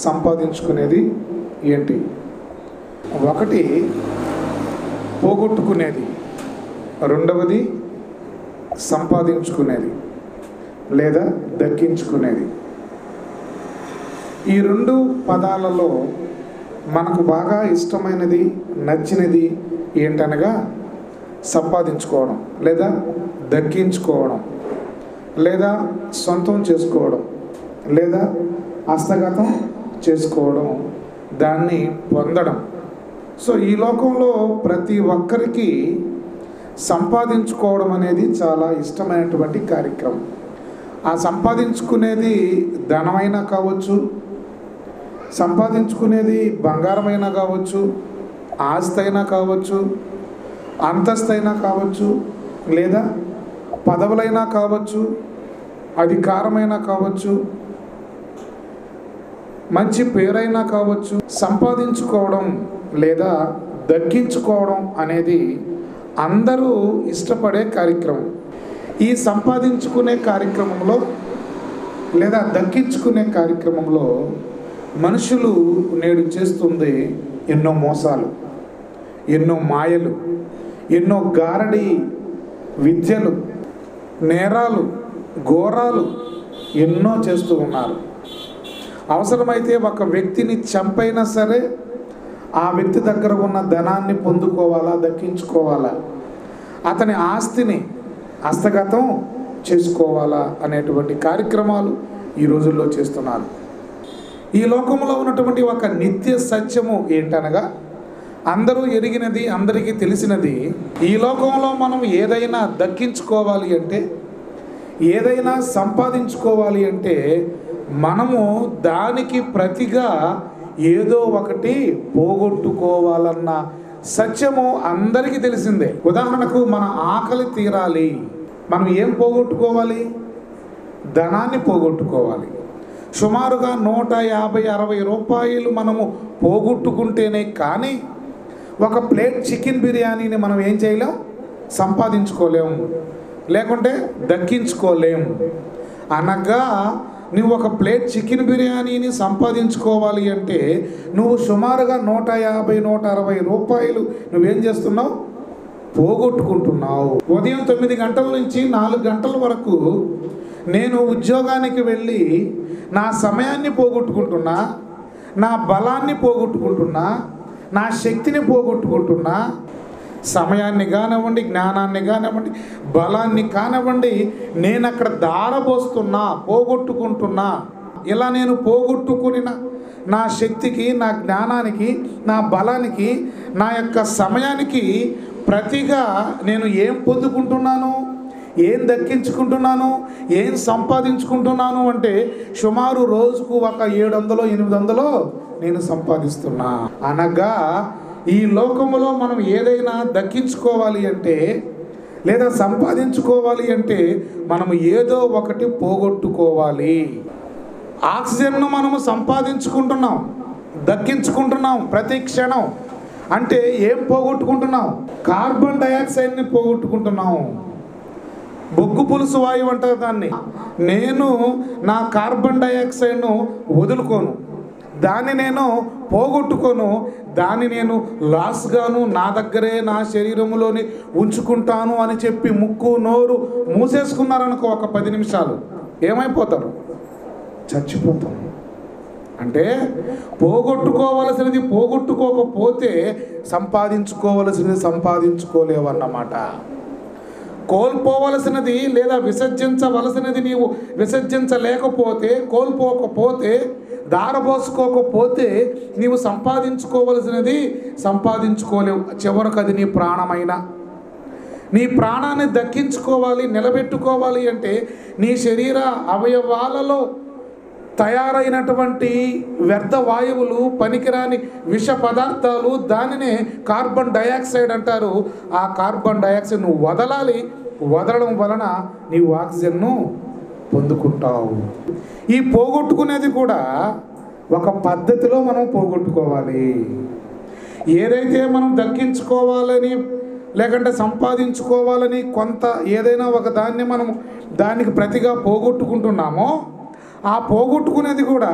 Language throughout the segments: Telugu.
సంపాదించుకునేది ఏంటి ఒకటి పోగొట్టుకునేది రెండవది సంపాదించుకునేది లేదా దక్కించుకునేది ఈ రెండు పదాలలో మనకు బాగా ఇష్టమైనది నచ్చినది ఏంటనగా సంపాదించుకోవడం లేదా దక్కించుకోవడం లేదా సొంతం చేసుకోవడం లేదా హస్తగతం చేసుకోవడం దాన్ని పొందడం సో ఈ లోకంలో ప్రతి ఒక్కరికి సంపాదించుకోవడం అనేది చాలా ఇష్టమైనటువంటి కార్యక్రమం ఆ సంపాదించుకునేది ధనమైనా కావచ్చు సంపాదించుకునేది బంగారమైనా కావచ్చు ఆస్తి అయినా కావచ్చు అంతస్తైనా కావచ్చు లేదా పదవులైనా కావచ్చు అధికారమైనా కావచ్చు మంచి పేరైనా కావచ్చు సంపాదించుకోవడం లేదా దక్కించుకోవడం అనేది అందరూ ఇష్టపడే కార్యక్రమం ఈ సంపాదించుకునే కార్యక్రమంలో లేదా దక్కించుకునే కార్యక్రమంలో మనుషులు నేడు చేస్తుంది ఎన్నో మోసాలు ఎన్నో మాయలు ఎన్నో గారడి విద్యలు నేరాలు ఘోరాలు ఎన్నో చేస్తూ ఉన్నారు అవసరమైతే ఒక వ్యక్తిని చంపైనా సరే ఆ వ్యక్తి దగ్గర ఉన్న ధనాన్ని పొందుకోవాలా దక్కించుకోవాలా అతని ఆస్తిని హస్తగతం చేసుకోవాలా అనేటువంటి కార్యక్రమాలు ఈ రోజుల్లో చేస్తున్నారు ఈ లోకంలో ఉన్నటువంటి ఒక నిత్య సత్యము ఏంటనగా అందరూ ఎరిగినది అందరికీ తెలిసినది ఈ లోకంలో మనం ఏదైనా దక్కించుకోవాలి అంటే ఏదైనా సంపాదించుకోవాలి అంటే మనము దానికి ప్రతిగా ఏదో ఒకటి పోగొట్టుకోవాలన్న సత్యము అందరికీ తెలిసిందే ఉదాహరణకు మన ఆకలి తీరాలి మనం ఏం పోగొట్టుకోవాలి ధనాన్ని పోగొట్టుకోవాలి సుమారుగా నూట యాభై అరవై రూపాయలు మనము పోగొట్టుకుంటేనే కానీ ఒక ప్లేట్ చికెన్ బిర్యానీని మనం ఏం చేయలేం సంపాదించుకోలేము లేకుంటే దక్కించుకోలేము అనగా నువ్వు ఒక ప్లేట్ చికెన్ బిర్యానీని సంపాదించుకోవాలి అంటే నువ్వు సుమారుగా నూట యాభై నూట అరవై రూపాయలు నువ్వేం చేస్తున్నావు పోగొట్టుకుంటున్నావు ఉదయం తొమ్మిది గంటల నుంచి నాలుగు గంటల వరకు నేను ఉద్యోగానికి వెళ్ళి నా సమయాన్ని పోగొట్టుకుంటున్నా నా బలాన్ని పోగొట్టుకుంటున్నా నా శక్తిని పోగొట్టుకుంటున్నా సమయాన్ని కానివ్వండి జ్ఞానాన్ని కానివ్వండి బలాన్ని కానివ్వండి నేను అక్కడ దారబోస్తున్నా పోగొట్టుకుంటున్నా ఇలా నేను పోగొట్టుకున్న నా శక్తికి నా జ్ఞానానికి నా బలానికి నా యొక్క సమయానికి ప్రతిగా నేను ఏం పొందుకుంటున్నాను ఏం దక్కించుకుంటున్నాను ఏం సంపాదించుకుంటున్నాను అంటే సుమారు రోజుకు ఒక ఏడు వందలో ఎనిమిది వందలో నేను సంపాదిస్తున్నా అనగా ఈ లోకములో మనం ఏదైనా దక్కించుకోవాలి అంటే లేదా సంపాదించుకోవాలి అంటే మనం ఏదో ఒకటి పోగొట్టుకోవాలి ఆక్సిజన్ను మనము సంపాదించుకుంటున్నాం దక్కించుకుంటున్నాం ప్రతి క్షణం అంటే ఏం పోగొట్టుకుంటున్నాం కార్బన్ డయాక్సైడ్ని పోగొట్టుకుంటున్నాం బొగ్గు పులుసు వాయువు అంటారు దాన్ని నేను నా కార్బన్ డయాక్సైడ్ను వదులుకోను దాన్ని నేను పోగొట్టుకోను దాన్ని నేను లాస్గాను నా దగ్గరే నా శరీరంలోని ఉంచుకుంటాను అని చెప్పి ముక్కు నోరు మూసేసుకున్నారనుకో ఒక పది నిమిషాలు ఏమైపోతారు చచ్చిపోతాం అంటే పోగొట్టుకోవలసినది పోగొట్టుకోకపోతే సంపాదించుకోవలసినది సంపాదించుకోలేవన్నమాట కోల్పోవలసినది లేదా విసర్జించవలసినది నీవు విసర్జించలేకపోతే కోల్పోకపోతే దారబోసుకోకపోతే నీవు సంపాదించుకోవలసినది సంపాదించుకోలేవు చివరకు అది నీ ప్రాణమైన నీ ప్రాణాన్ని దక్కించుకోవాలి నిలబెట్టుకోవాలి అంటే నీ శరీర అవయవాలలో తయారైనటువంటి వ్యర్థ వాయువులు పనికిరాని విష పదార్థాలు దానినే కార్బన్ డయాక్సైడ్ అంటారు ఆ కార్బన్ డయాక్సైడ్ నువ్వు వదలాలి వదలడం వలన నీవు ఆక్సిజన్ను పొందుకుంటావు ఈ పోగొట్టుకునేది కూడా ఒక పద్ధతిలో మనం పోగొట్టుకోవాలి ఏదైతే మనం దక్కించుకోవాలని లేకుంటే సంపాదించుకోవాలని కొంత ఏదైనా ఒక దాన్ని మనం దానికి ప్రతిగా పోగొట్టుకుంటున్నామో ఆ పోగొట్టుకునేది కూడా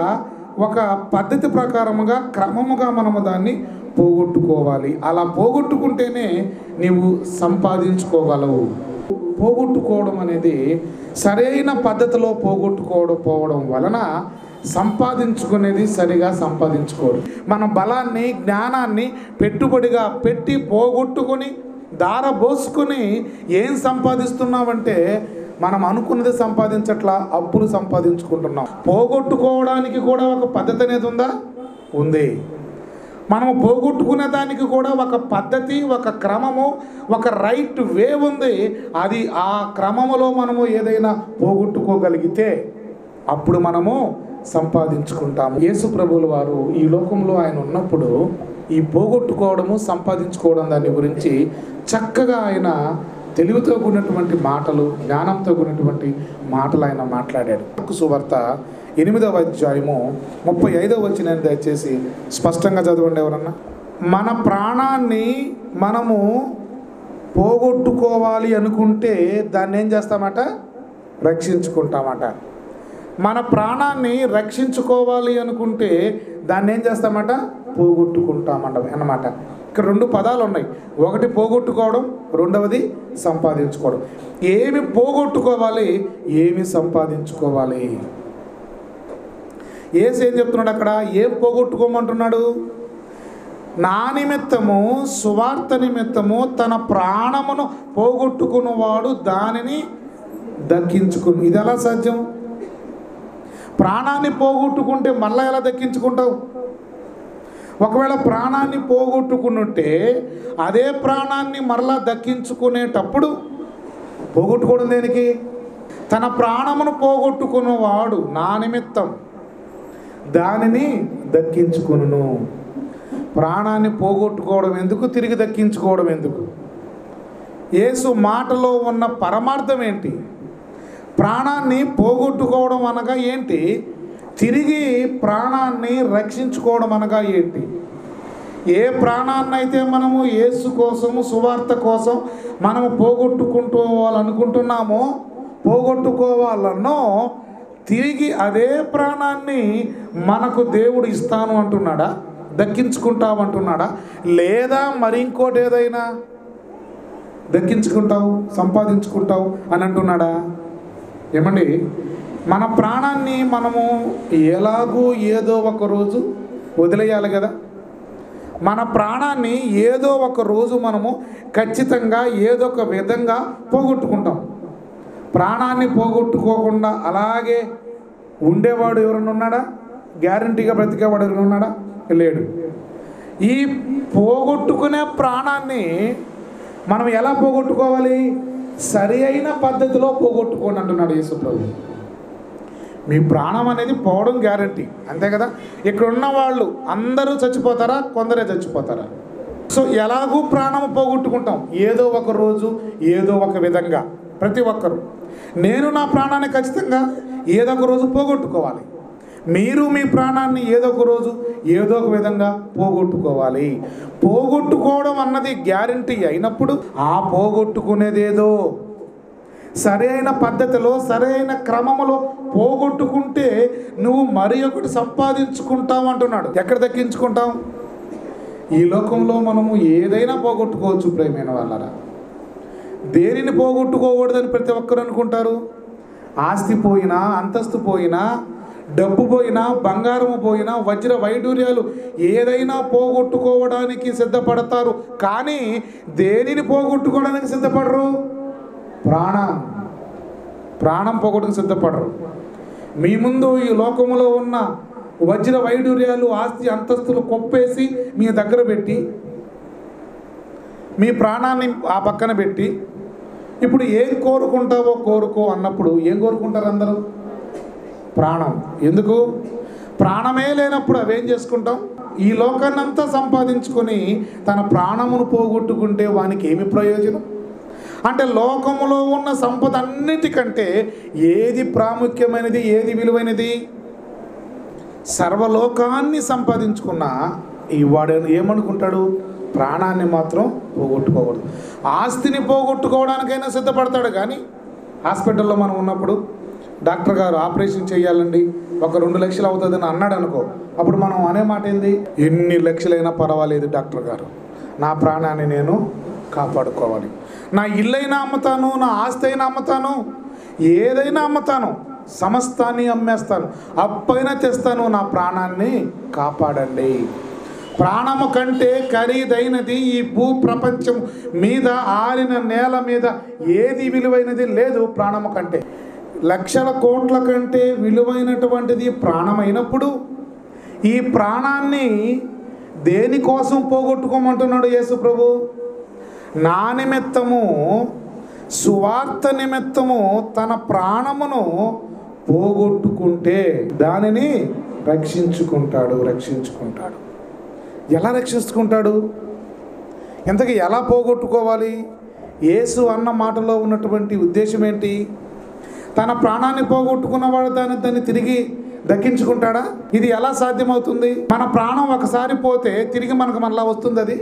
ఒక పద్ధతి ప్రకారముగా క్రమముగా మనము దాన్ని పోగొట్టుకోవాలి అలా పోగొట్టుకుంటేనే నీవు సంపాదించుకోగలవు పోగొట్టుకోవడం అనేది సరైన పద్ధతిలో పోగొట్టుకోవడం పోవడం వలన సంపాదించుకునేది సరిగా సంపాదించుకోడు మన బలాన్ని జ్ఞానాన్ని పెట్టుబడిగా పెట్టి పోగొట్టుకొని దార పోసుకొని ఏం సంపాదిస్తున్నామంటే మనం అనుకున్నది సంపాదించట్లా అప్పులు సంపాదించుకుంటున్నాం పోగొట్టుకోవడానికి కూడా ఒక పద్ధతి అనేది ఉందా ఉంది మనము పోగొట్టుకునే దానికి కూడా ఒక పద్ధతి ఒక క్రమము ఒక రైట్ వే ఉంది అది ఆ క్రమములో మనము ఏదైనా పోగొట్టుకోగలిగితే అప్పుడు మనము సంపాదించుకుంటాము యేసు ప్రభువుల వారు ఈ లోకంలో ఆయన ఉన్నప్పుడు ఈ పోగొట్టుకోవడము సంపాదించుకోవడం దాని గురించి చక్కగా ఆయన తెలివితో కూడినటువంటి మాటలు జ్ఞానంతో కూడినటువంటి మాటలు ఆయన మాట్లాడాడు మార్కు సువార్త ఎనిమిదవ అధ్యాయము ముప్పై ఐదవ వచ్చిన దయచేసి స్పష్టంగా చదవండి ఎవరన్నా మన ప్రాణాన్ని మనము పోగొట్టుకోవాలి అనుకుంటే దాన్ని ఏం చేస్తామట రక్షించుకుంటామట మన ప్రాణాన్ని రక్షించుకోవాలి అనుకుంటే దాన్ని ఏం చేస్తామట పోగొట్టుకుంటామంట అన్నమాట ఇక్కడ రెండు పదాలు ఉన్నాయి ఒకటి పోగొట్టుకోవడం రెండవది సంపాదించుకోవడం ఏమి పోగొట్టుకోవాలి ఏమి సంపాదించుకోవాలి ఏసు ఏం చెప్తున్నాడు అక్కడ ఏం పోగొట్టుకోమంటున్నాడు నా నిమిత్తము సువార్త నిమిత్తము తన ప్రాణమును పోగొట్టుకున్నవాడు దానిని దక్కించుకుని ఇది ఎలా సాధ్యం ప్రాణాన్ని పోగొట్టుకుంటే మళ్ళీ ఎలా దక్కించుకుంటావు ఒకవేళ ప్రాణాన్ని పోగొట్టుకునుంటే అదే ప్రాణాన్ని మరలా దక్కించుకునేటప్పుడు పోగొట్టుకోవడం దేనికి తన ప్రాణమును పోగొట్టుకున్నవాడు నా నిమిత్తం దానిని దక్కించుకును ప్రాణాన్ని పోగొట్టుకోవడం ఎందుకు తిరిగి దక్కించుకోవడం ఎందుకు యేసు మాటలో ఉన్న పరమార్థం ఏంటి ప్రాణాన్ని పోగొట్టుకోవడం అనగా ఏంటి తిరిగి ప్రాణాన్ని రక్షించుకోవడం అనగా ఏంటి ఏ ప్రాణాన్ని అయితే మనము యేసు కోసము సువార్త కోసం మనము పోగొట్టుకుంటోవాలనుకుంటున్నామో పోగొట్టుకోవాలన్నో తిరిగి అదే ప్రాణాన్ని మనకు దేవుడు ఇస్తాను అంటున్నాడా దక్కించుకుంటామంటున్నాడా లేదా మరి ఇంకోటి ఏదైనా దక్కించుకుంటావు సంపాదించుకుంటావు అని అంటున్నాడా ఏమండి మన ప్రాణాన్ని మనము ఎలాగూ ఏదో ఒక రోజు వదిలేయాలి కదా మన ప్రాణాన్ని ఏదో ఒక రోజు మనము ఖచ్చితంగా ఏదో ఒక విధంగా పోగొట్టుకుంటాం ప్రాణాన్ని పోగొట్టుకోకుండా అలాగే ఉండేవాడు ఎవరైనా ఉన్నాడా గ్యారంటీగా బ్రతికేవాడు ఎవరైనా ఉన్నాడా లేడు ఈ పోగొట్టుకునే ప్రాణాన్ని మనం ఎలా పోగొట్టుకోవాలి సరి అయిన పద్ధతిలో పోగొట్టుకోండి అంటున్నాడు యేసుప్రభు మీ ప్రాణం అనేది పోవడం గ్యారంటీ అంతే కదా ఇక్కడ ఉన్న వాళ్ళు అందరూ చచ్చిపోతారా కొందరే చచ్చిపోతారా సో ఎలాగూ ప్రాణం పోగొట్టుకుంటాం ఏదో ఒక రోజు ఏదో ఒక విధంగా ప్రతి ఒక్కరు నేను నా ప్రాణాన్ని ఖచ్చితంగా ఏదో ఒక రోజు పోగొట్టుకోవాలి మీరు మీ ప్రాణాన్ని ఏదో ఒక రోజు ఏదో ఒక విధంగా పోగొట్టుకోవాలి పోగొట్టుకోవడం అన్నది గ్యారంటీ అయినప్పుడు ఆ పోగొట్టుకునేదేదో సరైన పద్ధతిలో సరైన క్రమములో పోగొట్టుకుంటే నువ్వు మరి ఒకటి సంపాదించుకుంటావు అంటున్నాడు ఎక్కడ దక్కించుకుంటాం ఈ లోకంలో మనము ఏదైనా పోగొట్టుకోవచ్చు ప్రేమైన వాళ్ళరా దేనిని పోగొట్టుకోకూడదని ప్రతి ఒక్కరు అనుకుంటారు ఆస్తి పోయినా అంతస్తు పోయినా డబ్బు పోయినా బంగారము పోయినా వజ్ర వైడూర్యాలు ఏదైనా పోగొట్టుకోవడానికి సిద్ధపడతారు కానీ దేనిని పోగొట్టుకోవడానికి సిద్ధపడరు ప్రాణం ప్రాణం పోగొట్టుకు సిద్ధపడరు మీ ముందు ఈ లోకములో ఉన్న వజ్ర వైడూర్యాలు ఆస్తి అంతస్తులు కొప్పేసి మీ దగ్గర పెట్టి మీ ప్రాణాన్ని ఆ పక్కన పెట్టి ఇప్పుడు ఏం కోరుకుంటావో కోరుకో అన్నప్పుడు ఏం కోరుకుంటారు అందరూ ప్రాణం ఎందుకు ప్రాణమే లేనప్పుడు అవేం చేసుకుంటాం ఈ లోకాన్నంతా సంపాదించుకొని తన ప్రాణమును పోగొట్టుకుంటే వానికి ఏమి ప్రయోజనం అంటే లోకములో ఉన్న సంపద అన్నిటికంటే ఏది ప్రాముఖ్యమైనది ఏది విలువైనది సర్వలోకాన్ని సంపాదించుకున్న ఈ వాడు ఏమనుకుంటాడు ప్రాణాన్ని మాత్రం పోగొట్టుకోకూడదు ఆస్తిని పోగొట్టుకోవడానికైనా సిద్ధపడతాడు కానీ హాస్పిటల్లో మనం ఉన్నప్పుడు డాక్టర్ గారు ఆపరేషన్ చేయాలండి ఒక రెండు లక్షలు అవుతుందని అన్నాడు అనుకో అప్పుడు మనం అనే మాట ఏంది ఎన్ని లక్షలైనా పర్వాలేదు డాక్టర్ గారు నా ప్రాణాన్ని నేను కాపాడుకోవాలి నా ఇల్లైనా అమ్ముతాను నా ఆస్తి అయినా అమ్ముతాను ఏదైనా అమ్ముతాను సమస్తాన్ని అమ్మేస్తాను అప్పైనా తెస్తాను నా ప్రాణాన్ని కాపాడండి ప్రాణము కంటే ఖరీదైనది ఈ భూ ప్రపంచం మీద ఆరిన నేల మీద ఏది విలువైనది లేదు ప్రాణము కంటే లక్షల కోట్ల కంటే విలువైనటువంటిది ప్రాణమైనప్పుడు ఈ ప్రాణాన్ని దేనికోసం పోగొట్టుకోమంటున్నాడు యేసు ప్రభు నా నిమిత్తము సువార్త నిమిత్తము తన ప్రాణమును పోగొట్టుకుంటే దానిని రక్షించుకుంటాడు రక్షించుకుంటాడు ఎలా రక్షించుకుంటాడు ఇంతకీ ఎలా పోగొట్టుకోవాలి యేసు అన్న మాటలో ఉన్నటువంటి ఉద్దేశం ఏంటి తన ప్రాణాన్ని పోగొట్టుకున్నవాడు దాన్ని దాన్ని తిరిగి దక్కించుకుంటాడా ఇది ఎలా సాధ్యమవుతుంది మన ప్రాణం ఒకసారి పోతే తిరిగి మనకు మళ్ళా వస్తుంది అది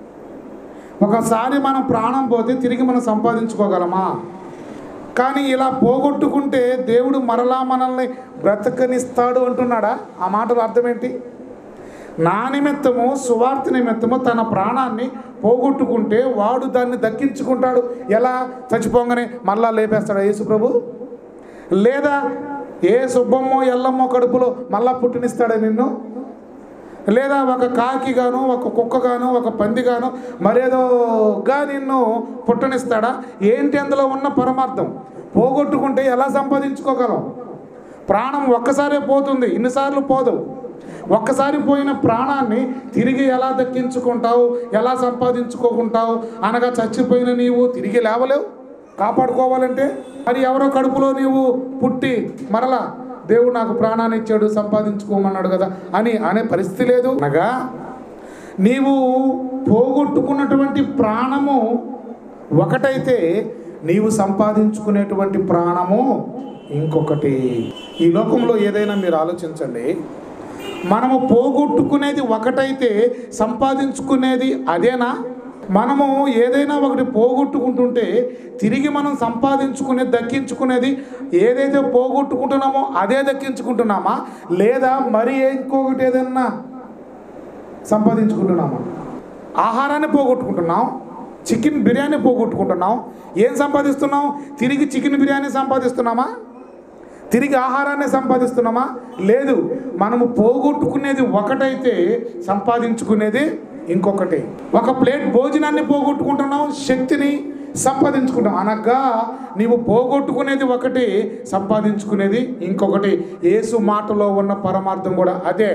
ఒకసారి మనం ప్రాణం పోతే తిరిగి మనం సంపాదించుకోగలమా కానీ ఇలా పోగొట్టుకుంటే దేవుడు మరలా మనల్ని బ్రతకనిస్తాడు అంటున్నాడా ఆ మాటల అర్థం ఏంటి నా నిమిత్తము సువార్త నిమిత్తము తన ప్రాణాన్ని పోగొట్టుకుంటే వాడు దాన్ని దక్కించుకుంటాడు ఎలా చచ్చిపోగానే మళ్ళా లేపేస్తాడు యేసు ప్రభు లేదా ఏ సుబ్బమ్మో ఎల్లమ్మో కడుపులో మళ్ళా పుట్టినిస్తాడా నిన్ను లేదా ఒక కాకి గాను ఒక కుక్క గాను ఒక పంది గాను మరేదోగా నిన్ను పుట్టనిస్తాడా ఏంటి అందులో ఉన్న పరమార్థం పోగొట్టుకుంటే ఎలా సంపాదించుకోగలం ప్రాణం ఒక్కసారే పోతుంది ఇన్నిసార్లు పోదు ఒక్కసారి పోయిన ప్రాణాన్ని తిరిగి ఎలా దక్కించుకుంటావు ఎలా సంపాదించుకోకుంటావు అనగా చచ్చిపోయిన నీవు తిరిగి లేవలేవు కాపాడుకోవాలంటే మరి ఎవరో కడుపులో నీవు పుట్టి మరలా దేవుడు నాకు ప్రాణాన్ని ఇచ్చాడు సంపాదించుకోమన్నాడు కదా అని అనే పరిస్థితి లేదు అనగా నీవు పోగొట్టుకున్నటువంటి ప్రాణము ఒకటైతే నీవు సంపాదించుకునేటువంటి ప్రాణము ఇంకొకటి ఈ లోకంలో ఏదైనా మీరు ఆలోచించండి మనము పోగొట్టుకునేది ఒకటైతే సంపాదించుకునేది అదేనా మనము ఏదైనా ఒకటి పోగొట్టుకుంటుంటే తిరిగి మనం సంపాదించుకునేది దక్కించుకునేది ఏదైతే పోగొట్టుకుంటున్నామో అదే దక్కించుకుంటున్నామా లేదా మరి ఇంకొకటి ఏదన్నా సంపాదించుకుంటున్నామా ఆహారాన్ని పోగొట్టుకుంటున్నాం చికెన్ బిర్యానీ పోగొట్టుకుంటున్నాం ఏం సంపాదిస్తున్నాం తిరిగి చికెన్ బిర్యానీ సంపాదిస్తున్నామా తిరిగి ఆహారాన్ని సంపాదిస్తున్నామా లేదు మనము పోగొట్టుకునేది ఒకటైతే సంపాదించుకునేది ఇంకొకటి ఒక ప్లేట్ భోజనాన్ని పోగొట్టుకుంటున్నాం శక్తిని సంపాదించుకుంటాం అనగా నీవు పోగొట్టుకునేది ఒకటి సంపాదించుకునేది ఇంకొకటి యేసు మాటలో ఉన్న పరమార్థం కూడా అదే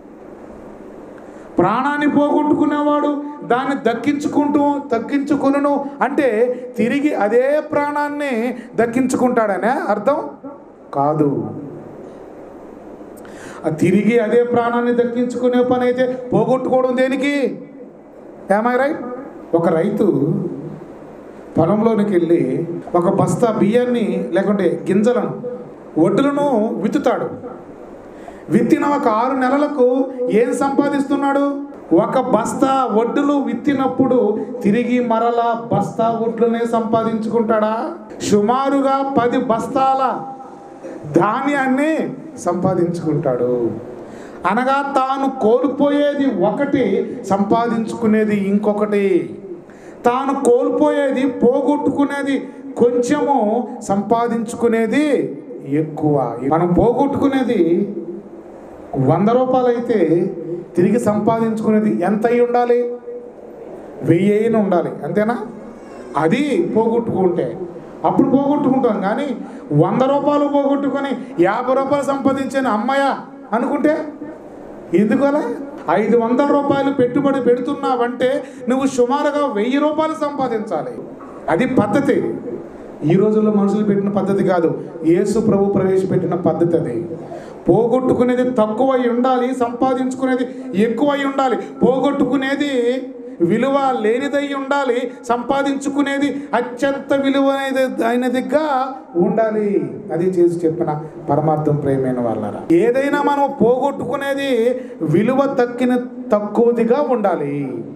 ప్రాణాన్ని పోగొట్టుకునేవాడు దాన్ని దక్కించుకుంటూ దక్కించుకొనును అంటే తిరిగి అదే ప్రాణాన్ని దక్కించుకుంటాడనే అర్థం కాదు ఆ తిరిగి అదే ప్రాణాన్ని దక్కించుకునే పని అయితే పోగొట్టుకోవడం దేనికి ఏమై రైట్ ఒక రైతు పొలంలోనికి వెళ్ళి ఒక బస్తా బియ్యాన్ని లేకుంటే గింజలను ఒడ్డులను విత్తుతాడు విత్తిన ఒక ఆరు నెలలకు ఏం సంపాదిస్తున్నాడు ఒక బస్తా ఒడ్డులు విత్తినప్పుడు తిరిగి మరలా బస్తా ఒడ్లునే సంపాదించుకుంటాడా సుమారుగా పది బస్తాల ధాన్యాన్ని సంపాదించుకుంటాడు అనగా తాను కోల్పోయేది ఒకటి సంపాదించుకునేది ఇంకొకటి తాను కోల్పోయేది పోగొట్టుకునేది కొంచెము సంపాదించుకునేది ఎక్కువ మనం పోగొట్టుకునేది వంద రూపాయలు అయితే తిరిగి సంపాదించుకునేది ఎంత అయి ఉండాలి వెయ్యి అయిన ఉండాలి అంతేనా అది పోగొట్టుకుంటే అప్పుడు పోగొట్టుకుంటాం కానీ వంద రూపాయలు పోగొట్టుకొని యాభై రూపాయలు సంపాదించాను అమ్మాయ అనుకుంటే ఎందుకలా ఐదు వందల రూపాయలు పెట్టుబడి పెడుతున్నావంటే నువ్వు సుమారుగా వెయ్యి రూపాయలు సంపాదించాలి అది పద్ధతి ఈ రోజుల్లో మనుషులు పెట్టిన పద్ధతి కాదు యేసు ప్రభు ప్రవేశపెట్టిన పద్ధతి అది పోగొట్టుకునేది తక్కువై ఉండాలి సంపాదించుకునేది ఎక్కువై ఉండాలి పోగొట్టుకునేది విలువ లేనిదై ఉండాలి సంపాదించుకునేది అత్యంత విలువైనది అయినదిగా ఉండాలి అది చేసి చెప్పిన పరమార్థం ప్రేమైన వాళ్ళరా ఏదైనా మనం పోగొట్టుకునేది విలువ తక్కిన తక్కువదిగా ఉండాలి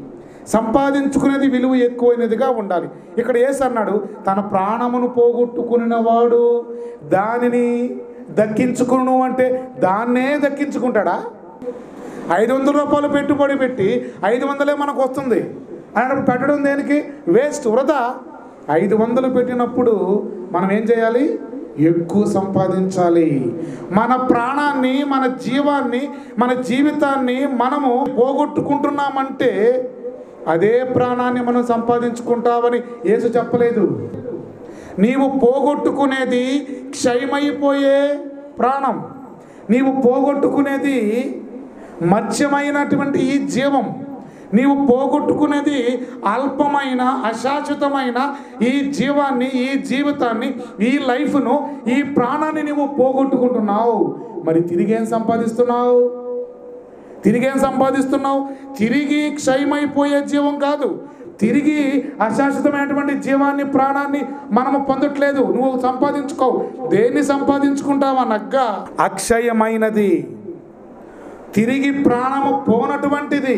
సంపాదించుకునేది విలువ ఎక్కువైనదిగా ఉండాలి ఇక్కడ ఏసు అన్నాడు తన ప్రాణమును పోగొట్టుకున్న వాడు దానిని దక్కించుకును అంటే దాన్నే దక్కించుకుంటాడా ఐదు వందల రూపాయలు పెట్టుబడి పెట్టి ఐదు వందలే మనకు వస్తుంది అన్నప్పుడు పెట్టడం దేనికి వేస్ట్ వృధా ఐదు వందలు పెట్టినప్పుడు మనం ఏం చేయాలి ఎక్కువ సంపాదించాలి మన ప్రాణాన్ని మన జీవాన్ని మన జీవితాన్ని మనము పోగొట్టుకుంటున్నామంటే అదే ప్రాణాన్ని మనం సంపాదించుకుంటామని యేసు చెప్పలేదు నీవు పోగొట్టుకునేది క్షయమైపోయే ప్రాణం నీవు పోగొట్టుకునేది మత్స్యమైనటువంటి ఈ జీవం నీవు పోగొట్టుకునేది అల్పమైన అశాశ్వతమైన ఈ జీవాన్ని ఈ జీవితాన్ని ఈ లైఫ్ను ఈ ప్రాణాన్ని నీవు పోగొట్టుకుంటున్నావు మరి తిరిగి ఏం సంపాదిస్తున్నావు తిరిగి ఏం సంపాదిస్తున్నావు తిరిగి క్షయమైపోయే జీవం కాదు తిరిగి అశాశ్వతమైనటువంటి జీవాన్ని ప్రాణాన్ని మనము పొందట్లేదు నువ్వు సంపాదించుకోవు దేన్ని సంపాదించుకుంటావా నగ్గ అక్షయమైనది తిరిగి ప్రాణము పోనటువంటిది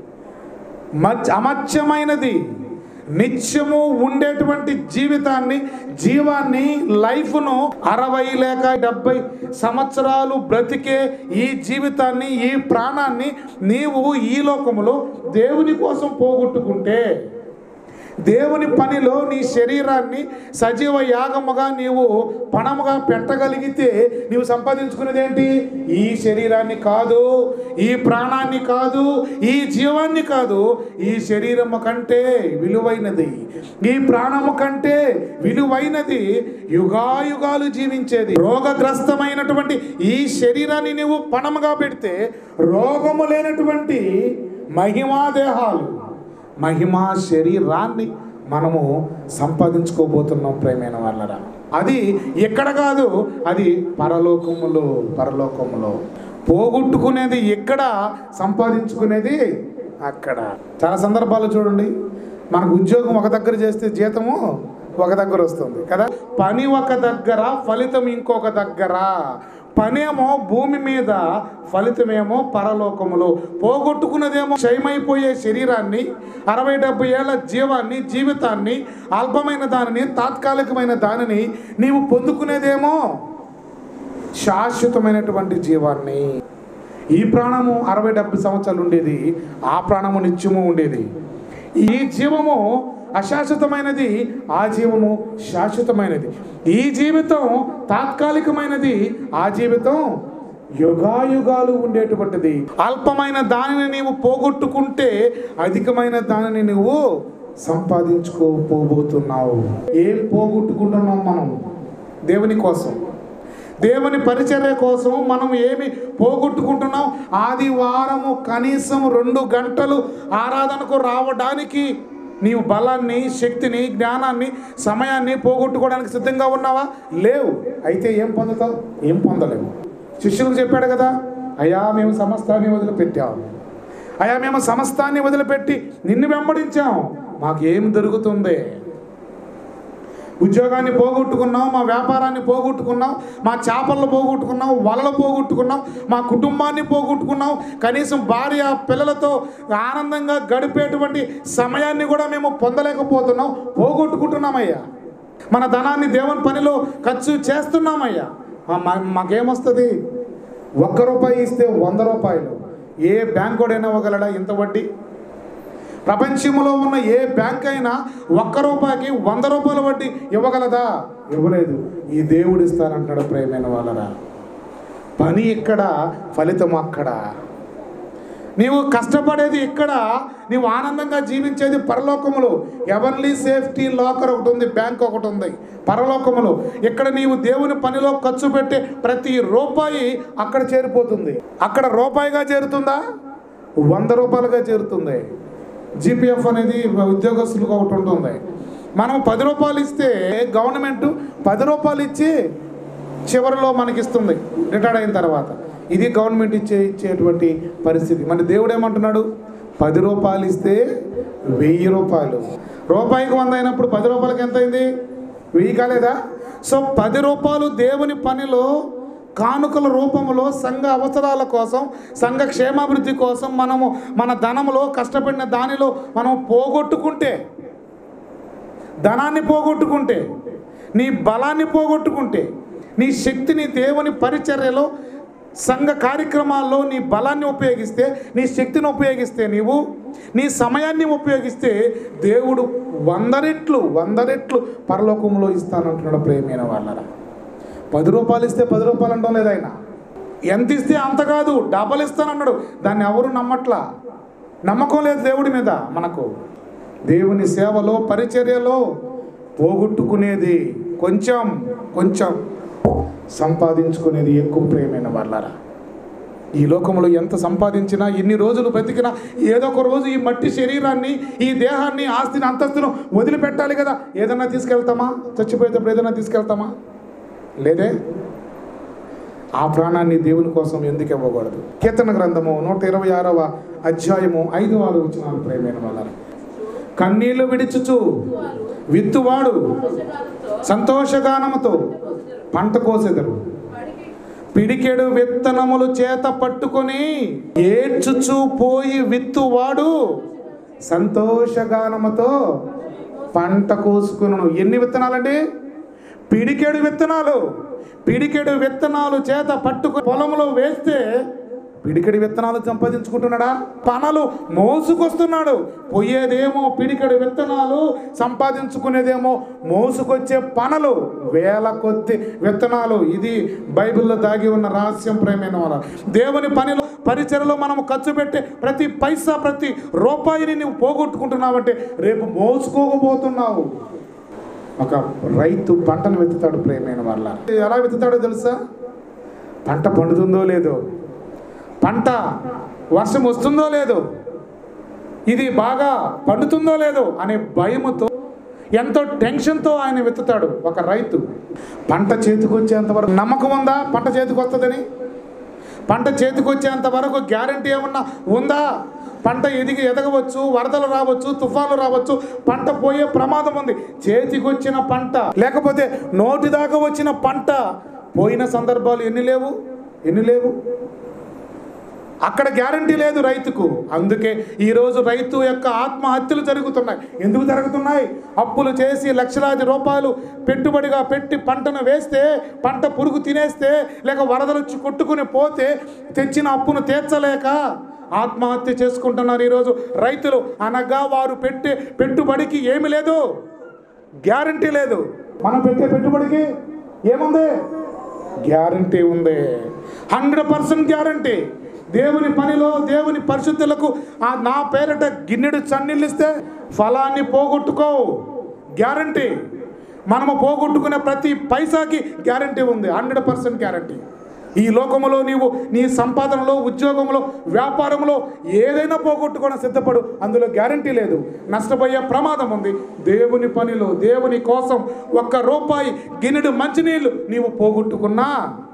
మచ్ అమత్యమైనది నిత్యము ఉండేటువంటి జీవితాన్ని జీవాన్ని లైఫ్ను అరవై లేక డెబ్బై సంవత్సరాలు బ్రతికే ఈ జీవితాన్ని ఈ ప్రాణాన్ని నీవు ఈ లోకములో దేవుని కోసం పోగొట్టుకుంటే దేవుని పనిలో నీ శరీరాన్ని సజీవ యాగముగా నీవు పణముగా పెట్టగలిగితే నీవు సంపాదించుకునేది ఏంటి ఈ శరీరాన్ని కాదు ఈ ప్రాణాన్ని కాదు ఈ జీవాన్ని కాదు ఈ శరీరము కంటే విలువైనది ఈ ప్రాణము కంటే విలువైనది యుగాయుగాలు జీవించేది రోగగ్రస్తమైనటువంటి ఈ శరీరాన్ని నీవు పణముగా పెడితే రోగము లేనటువంటి మహిమా దేహాలు మహిమా శరీరాన్ని మనము సంపాదించుకోబోతున్నాం ప్రేమైన వాళ్ళరా అది ఎక్కడ కాదు అది పరలోకములో పరలోకములో పోగొట్టుకునేది ఎక్కడ సంపాదించుకునేది అక్కడ చాలా సందర్భాలు చూడండి మనకు ఉద్యోగం ఒక దగ్గర చేస్తే జీతము ఒక దగ్గర వస్తుంది కదా పని ఒక దగ్గర ఫలితం ఇంకొక దగ్గర పనేమో భూమి మీద ఫలితమేమో పరలోకములో పోగొట్టుకున్నదేమో క్షయమైపోయే శరీరాన్ని అరవై డెబ్బై ఏళ్ళ జీవాన్ని జీవితాన్ని అల్పమైన దానిని తాత్కాలికమైన దానిని నీవు పొందుకునేదేమో శాశ్వతమైనటువంటి జీవాన్ని ఈ ప్రాణము అరవై డెబ్బై సంవత్సరాలు ఉండేది ఆ ప్రాణము నిత్యము ఉండేది ఈ జీవము అశాశ్వతమైనది ఆ జీవము శాశ్వతమైనది ఈ జీవితం తాత్కాలికమైనది ఆ జీవితం యుగాయుగాలు ఉండేటువంటిది అల్పమైన దానిని నీవు పోగొట్టుకుంటే అధికమైన దానిని నువ్వు సంపాదించుకోపోబోతున్నావు ఏం పోగొట్టుకుంటున్నాం మనం దేవుని కోసం దేవుని పరిచర్య కోసం మనం ఏమి పోగొట్టుకుంటున్నాం ఆదివారము కనీసం రెండు గంటలు ఆరాధనకు రావడానికి నీవు బలాన్ని శక్తిని జ్ఞానాన్ని సమయాన్ని పోగొట్టుకోవడానికి సిద్ధంగా ఉన్నావా లేవు అయితే ఏం పొందుతావు ఏం పొందలేవు శిష్యులకు చెప్పాడు కదా అయ్యా మేము సమస్తాన్ని వదిలిపెట్టాం అయ్యా మేము సమస్తాన్ని వదిలిపెట్టి నిన్ను వెంబడించాం మాకేం దొరుకుతుంది ఉద్యోగాన్ని పోగొట్టుకున్నాం మా వ్యాపారాన్ని పోగొట్టుకున్నాం మా చేపలను పోగొట్టుకున్నాం వలలు పోగొట్టుకున్నాం మా కుటుంబాన్ని పోగొట్టుకున్నాం కనీసం భార్య పిల్లలతో ఆనందంగా గడిపేటువంటి సమయాన్ని కూడా మేము పొందలేకపోతున్నాం పోగొట్టుకుంటున్నామయ్యా మన ధనాన్ని దేవుని పనిలో ఖర్చు చేస్తున్నామయ్యా ఆ, మా- మాకేమొస్తుంది ఒక్క రూపాయి ఇస్తే వంద రూపాయలు ఏ బ్యాంకుడైనా ఇవ్వగలడా ఇంత వడ్డీ ప్రపంచంలో ఉన్న ఏ బ్యాంక్ అయినా ఒక్క రూపాయికి వంద రూపాయల వడ్డీ ఇవ్వగలదా ఇవ్వలేదు ఈ దేవుడు ఇస్తానంటాడు ప్రేమైన వాళ్ళరా పని ఇక్కడ ఫలితం అక్కడ నీవు కష్టపడేది ఇక్కడ నీవు ఆనందంగా జీవించేది పరలోకములో ఎవర్లీ సేఫ్టీ లాకర్ ఒకటి ఉంది బ్యాంక్ ఒకటి ఉంది పరలోకములో ఇక్కడ నీవు దేవుని పనిలో ఖర్చు పెట్టే ప్రతి రూపాయి అక్కడ చేరిపోతుంది అక్కడ రూపాయిగా చేరుతుందా వంద రూపాయలుగా చేరుతుంది జీపీఎఫ్ అనేది ఉద్యోగస్తులకు ఒకటి ఉంటుంది మనం పది రూపాయలు ఇస్తే గవర్నమెంట్ పది రూపాయలు ఇచ్చి చివరిలో మనకి ఇస్తుంది రిటైర్డ్ అయిన తర్వాత ఇది గవర్నమెంట్ ఇచ్చే ఇచ్చేటువంటి పరిస్థితి మన దేవుడు ఏమంటున్నాడు పది రూపాయలు ఇస్తే వెయ్యి రూపాయలు రూపాయికి వంద అయినప్పుడు పది రూపాయలకి ఎంత అయింది వెయ్యి కాలేదా సో పది రూపాయలు దేవుని పనిలో కానుకల రూపంలో సంఘ అవసరాల కోసం సంఘ క్షేమాభివృద్ధి కోసం మనము మన ధనములో కష్టపడిన దానిలో మనం పోగొట్టుకుంటే ధనాన్ని పోగొట్టుకుంటే నీ బలాన్ని పోగొట్టుకుంటే నీ శక్తిని దేవుని పరిచర్యలో సంఘ కార్యక్రమాల్లో నీ బలాన్ని ఉపయోగిస్తే నీ శక్తిని ఉపయోగిస్తే నీవు నీ సమయాన్ని ఉపయోగిస్తే దేవుడు వంద రెట్లు వంద రెట్లు పరలోకంలో ఇస్తానంటున్నాడు ప్రేమైన వాళ్ళరా పది రూపాయలు ఇస్తే పది రూపాయలు అంటాం లేదు ఆయన ఎంత ఇస్తే అంత కాదు డబల్ ఇస్తానన్నాడు దాన్ని ఎవరు నమ్మట్లా నమ్మకం లేదు దేవుడి మీద మనకు దేవుని సేవలో పరిచర్యలో పోగొట్టుకునేది కొంచెం కొంచెం సంపాదించుకునేది ఎక్కువ ప్రేమైన వాళ్ళారా ఈ లోకంలో ఎంత సంపాదించినా ఎన్ని రోజులు బ్రతికినా ఏదో ఒక రోజు ఈ మట్టి శరీరాన్ని ఈ దేహాన్ని ఆస్తిని అంతస్తును వదిలిపెట్టాలి కదా ఏదన్నా తీసుకెళ్తామా చచ్చిపోయేటప్పుడు ఏదైనా తీసుకెళ్తామా లేదే ఆ ప్రాణాన్ని దేవుని కోసం ఎందుకు ఇవ్వకూడదు కీర్తన గ్రంథము నూట ఇరవై ఆరవ అధ్యాయము ఐదు ఆరు వచ్చిన ప్రేమైన వాళ్ళ కన్నీళ్లు విడిచుచు విత్తువాడు సంతోషగానముతో పంట కోసెదరు పిడికెడు విత్తనములు చేత పట్టుకొని ఏడ్చుచు పోయి విత్తువాడు సంతోషగానముతో పంట కోసుకును ఎన్ని విత్తనాలండి పిడికెడు విత్తనాలు పిడికెడు విత్తనాలు చేత పట్టుకు పొలంలో వేస్తే పిడికెడు విత్తనాలు సంపాదించుకుంటున్నాడా పనలు మోసుకొస్తున్నాడు పోయేదేమో పిడికెడు విత్తనాలు సంపాదించుకునేదేమో మోసుకొచ్చే పనలు వేల కొద్ది విత్తనాలు ఇది బైబిల్లో దాగి ఉన్న రహస్యం ప్రేమైన వాళ్ళ దేవుని పనిలో పరిచయలో మనం ఖర్చు పెట్టే ప్రతి పైసా ప్రతి రూపాయిని నువ్వు పోగొట్టుకుంటున్నావంటే రేపు మోసుకోకపోతున్నావు ఒక రైతు పంటను వెతుతాడు ప్రేమైన వాళ్ళ ఎలా వెతుతాడో తెలుసా పంట పండుతుందో లేదో పంట వర్షం వస్తుందో లేదో ఇది బాగా పండుతుందో లేదో అనే భయముతో ఎంతో టెన్షన్తో ఆయన వెతుతాడు ఒక రైతు పంట చేతికి వచ్చేంత వరకు నమ్మకం ఉందా పంట చేతికి వస్తుందని పంట చేతికి వచ్చేంత వరకు గ్యారంటీ ఏమన్నా ఉందా పంట ఎదిగి ఎదగవచ్చు వరదలు రావచ్చు తుఫాన్లు రావచ్చు పంట పోయే ప్రమాదం ఉంది చేతికి వచ్చిన పంట లేకపోతే నోటి దాకా వచ్చిన పంట పోయిన సందర్భాలు ఎన్ని లేవు ఎన్ని లేవు అక్కడ గ్యారంటీ లేదు రైతుకు అందుకే ఈరోజు రైతు యొక్క ఆత్మహత్యలు జరుగుతున్నాయి ఎందుకు జరుగుతున్నాయి అప్పులు చేసి లక్షలాది రూపాయలు పెట్టుబడిగా పెట్టి పంటను వేస్తే పంట పురుగు తినేస్తే లేక వరదలు వచ్చి కొట్టుకుని పోతే తెచ్చిన అప్పును తీర్చలేక ఆత్మహత్య చేసుకుంటున్నారు ఈరోజు రైతులు అనగా వారు పెట్టే పెట్టుబడికి ఏమి లేదు గ్యారంటీ లేదు మనం పెట్టే పెట్టుబడికి ఏముంది గ్యారంటీ ఉంది హండ్రెడ్ పర్సెంట్ గ్యారంటీ దేవుని పనిలో దేవుని పరిశుద్ధులకు ఆ నా పేరిట గిన్నెడు చన్నీళ్ళు ఇస్తే ఫలాన్ని పోగొట్టుకోవు గ్యారంటీ మనము పోగొట్టుకునే ప్రతి పైసాకి గ్యారంటీ ఉంది హండ్రెడ్ పర్సెంట్ గ్యారంటీ ఈ లోకములో నీవు నీ సంపాదనలో ఉద్యోగంలో వ్యాపారంలో ఏదైనా పోగొట్టుకోవడం సిద్ధపడు అందులో గ్యారంటీ లేదు నష్టపోయే ప్రమాదం ఉంది దేవుని పనిలో దేవుని కోసం ఒక్క రూపాయి గిన్నెడు మంచినీళ్ళు నీవు పోగొట్టుకున్నా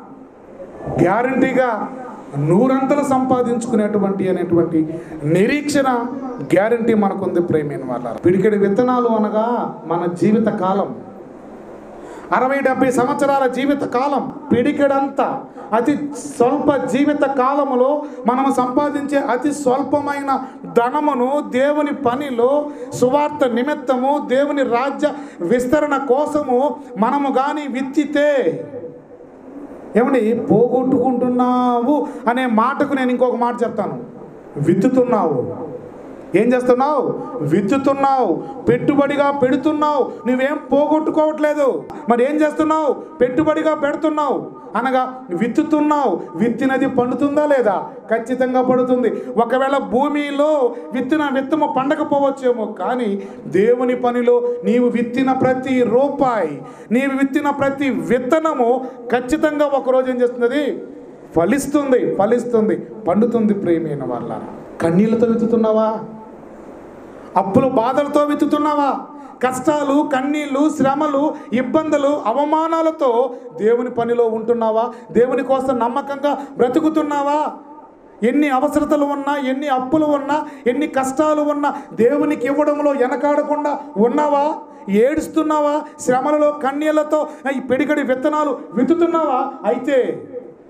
గ్యారంటీగా నూరంతలు సంపాదించుకునేటువంటి అనేటువంటి నిరీక్షణ గ్యారంటీ మనకుంది ప్రేమైన వాళ్ళ పిడికెడి విత్తనాలు అనగా మన జీవిత కాలం అరవై డెబ్బై సంవత్సరాల జీవిత కాలం పిడికెడంతా అతి స్వల్ప జీవిత కాలములో మనము సంపాదించే అతి స్వల్పమైన ధనమును దేవుని పనిలో సువార్త నిమిత్తము దేవుని రాజ్య విస్తరణ కోసము మనము కానీ విత్తితే ఏమండి పోగొట్టుకుంటున్నావు అనే మాటకు నేను ఇంకొక మాట చెప్తాను విత్తుతున్నావు ఏం చేస్తున్నావు విత్తుతున్నావు పెట్టుబడిగా పెడుతున్నావు నువ్వేం పోగొట్టుకోవట్లేదు మరి ఏం చేస్తున్నావు పెట్టుబడిగా పెడుతున్నావు అనగా విత్తుతున్నావు విత్తినది పండుతుందా లేదా ఖచ్చితంగా పడుతుంది ఒకవేళ భూమిలో విత్తిన విత్తము పండకపోవచ్చేమో కానీ దేవుని పనిలో నీవు విత్తిన ప్రతి రూపాయి నీవు విత్తిన ప్రతి విత్తనము ఖచ్చితంగా ఒకరోజు ఏం చేస్తుంది ఫలిస్తుంది ఫలిస్తుంది పండుతుంది ప్రేమైన వాళ్ళ కన్నీళ్ళతో విత్తుతున్నావా అప్పులు బాధలతో విత్తుతున్నావా కష్టాలు కన్నీళ్ళు శ్రమలు ఇబ్బందులు అవమానాలతో దేవుని పనిలో ఉంటున్నావా దేవుని కోసం నమ్మకంగా బ్రతుకుతున్నావా ఎన్ని అవసరతలు ఉన్నా ఎన్ని అప్పులు ఉన్నా ఎన్ని కష్టాలు ఉన్నా దేవునికి ఇవ్వడంలో వెనకాడకుండా ఉన్నావా ఏడుస్తున్నావా శ్రమలలో కన్నీళ్లతో ఈ పిడికడి విత్తనాలు విత్తుతున్నావా అయితే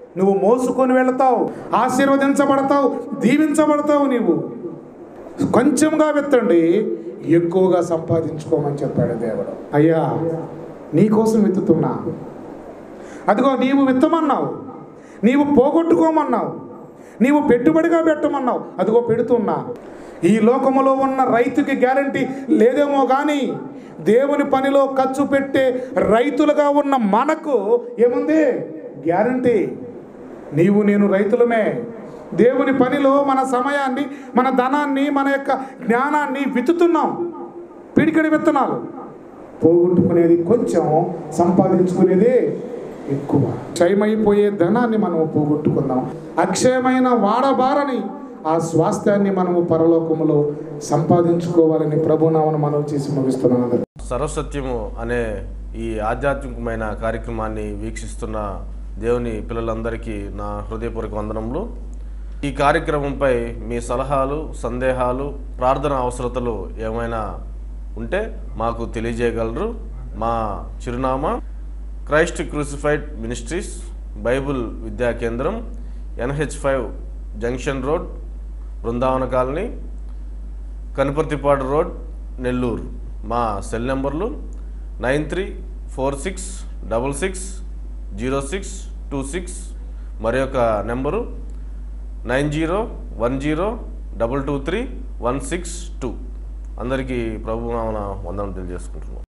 నువ్వు మోసుకొని వెళతావు ఆశీర్వదించబడతావు దీవించబడతావు నీవు కొంచెంగా విత్తండి ఎక్కువగా సంపాదించుకోమని చెప్పాడు దేవుడు అయ్యా నీకోసం విత్తుతున్నా అదిగో నీవు విత్తమన్నావు నీవు పోగొట్టుకోమన్నావు నీవు పెట్టుబడిగా పెట్టమన్నావు అదిగో పెడుతున్నా ఈ లోకములో ఉన్న రైతుకి గ్యారంటీ లేదేమో కానీ దేవుని పనిలో ఖర్చు పెట్టే రైతులుగా ఉన్న మనకు ఏముంది గ్యారంటీ నీవు నేను రైతులమే దేవుని పనిలో మన సమయాన్ని మన ధనాన్ని మన యొక్క జ్ఞానాన్ని విత్తుతున్నాం పిడికడి విత్తనాలు పోగొట్టుకునేది కొంచెం సంపాదించుకునేది ఎక్కువ క్షయమైపోయే ధనాన్ని మనము పోగొట్టుకుందాం అక్షయమైన వాడబారని ఆ స్వాస్థ్యాన్ని మనము పరలోకములో సంపాదించుకోవాలని ప్రభునామను మనం చేసి ముగిస్తున్నాను సర్వసత్యము అనే ఈ ఆధ్యాత్మికమైన కార్యక్రమాన్ని వీక్షిస్తున్న దేవుని పిల్లలందరికీ నా హృదయపూర్వక వందనములు ఈ కార్యక్రమంపై మీ సలహాలు సందేహాలు ప్రార్థన అవసరతలు ఏమైనా ఉంటే మాకు తెలియజేయగలరు మా చిరునామా క్రైస్ట్ క్రూసిఫైడ్ మినిస్ట్రీస్ బైబుల్ విద్యా కేంద్రం NH five junction road Brindavana colony Kanuparthipadu road Nellore మా సెల్ నెంబర్లు nine three four six double six zero six two six మరి యొక్క number nine zero one zero double two three one six two అందరికీ ప్రభు నామన వందనం తెలియజేసుకుంటున్నాం